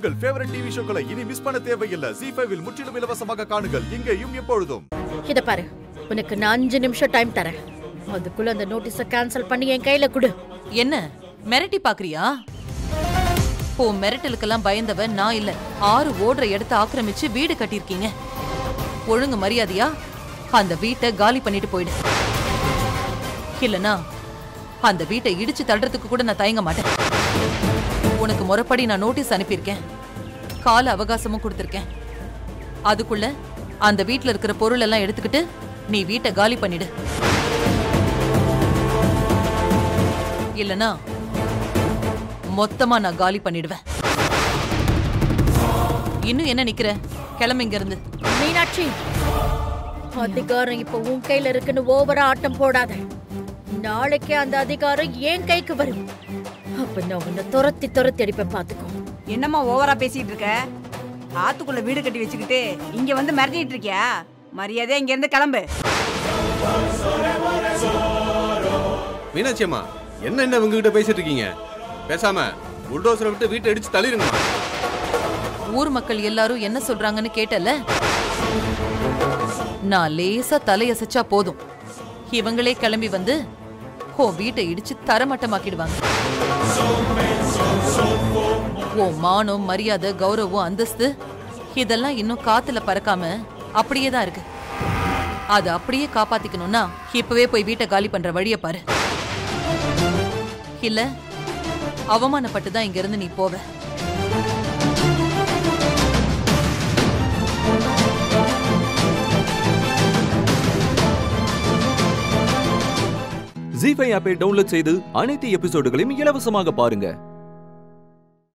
உங்கள் favourite TV ஷோக்களை இனி miss பண்ண தேவையில்லை ஜி ஃபைவில் முற்றிலும் இலவசமாக காணுங்கள் இங்கேயும் எப்பொழுதும் இத பாரு உனக்கு நான் அஞ்சு நிமிஷம் டைம் தரேன் அதுக்குள்ள அந்த நோட்டீஸ கேன்சல் பண்ணி என் கையில கொடு என்ன மிரட்டி பாக்குறியா ஓ மிரட்டலுக்கெல்லாம் பயந்தவ நான் இல்ல ஆறு ஓடுற இடத்த ஆக்கிரமிச்சு வீடு கட்டியிருக்கீங்க ஒழுங்கு மரியாதையா அந்த வீட்டை காலி பண்ணிட்டு போயிடு இல்லனா அந்த வீட்டை இடிச்சு தள்ளுறதுக்கு கூட நான் தயங்க மாட்டேன் உனக்கு முறைப்படி நான் நோட்டீஸ் அனுப்பியிருக்கேன் கால அவகாசமும் கொடுத்திருக்கேன் அதுக்குள்ள அந்த வீட்ல இருக்கிற பொருள் எல்லாம் எடுத்துக்கிட்டு நீ வீட்டை காலி பண்ணிடு இல்லனா மொத்தமா நான் காலி பண்ணிடுவேன் இன்னும் என்ன நிக்கிற கிளம்பு இங்க இருந்து மீனாட்சி அதிகாரம் இப்ப உன் கையில இருக்குன்னு ஓவரா ஆட்டம் போடாத நாளைக்கே அந்த அதிகாரம் என் கைக்கு வரும் அப்ப நான் உன்னை துரத்தி துரத்தி அடிப்பேன் பாத்துக்கோ என்னம்மா ஓவரா பேசிட்டு இருக்க ஆத்துக்குள்ள வீடு கட்டி வச்சுக்கிட்டு இங்க வந்து மிரட்டிட்டு இருக்கியா மரியாதையா இங்க இருந்து கிளம்பு மீனாட்சி அம்மா என்ன என்ன உங்ககிட்ட பேசிட்டு இருக்கீங்க பேசாம புல்டோசரை விட்டு வீட்டை அடிச்சு தள்ளிருங்க ஊர் மக்கள் எல்லாரும் என்ன சொல்றாங்கன்னு கேட்டல நான் லேசா தலையசைச்சா போதும் இவங்களே கிளம்பி வந்து ஓ வீட்டை இடிச்சு தரமட்டமாக்கிடுவாங்க ஓ மானம் மரியாதை கௌரவம் அந்தஸ்து இதெல்லாம் இன்னும் காத்துல பறக்காம அப்படியே தான் இருக்கு அது அப்படியே காப்பாத்திக்கணும்னா இப்பவே போய் வீட்டை காலி பண்ற வழிய பாரு இல்ல அவமானப்பட்டு தான் இங்க இருந்து நீ போவ ஜி ஃபைவ் ஆப்பை டவுன்லோட் செய்து அனைத்து எபிசோடுகளையும் இலவசமாக பாருங்க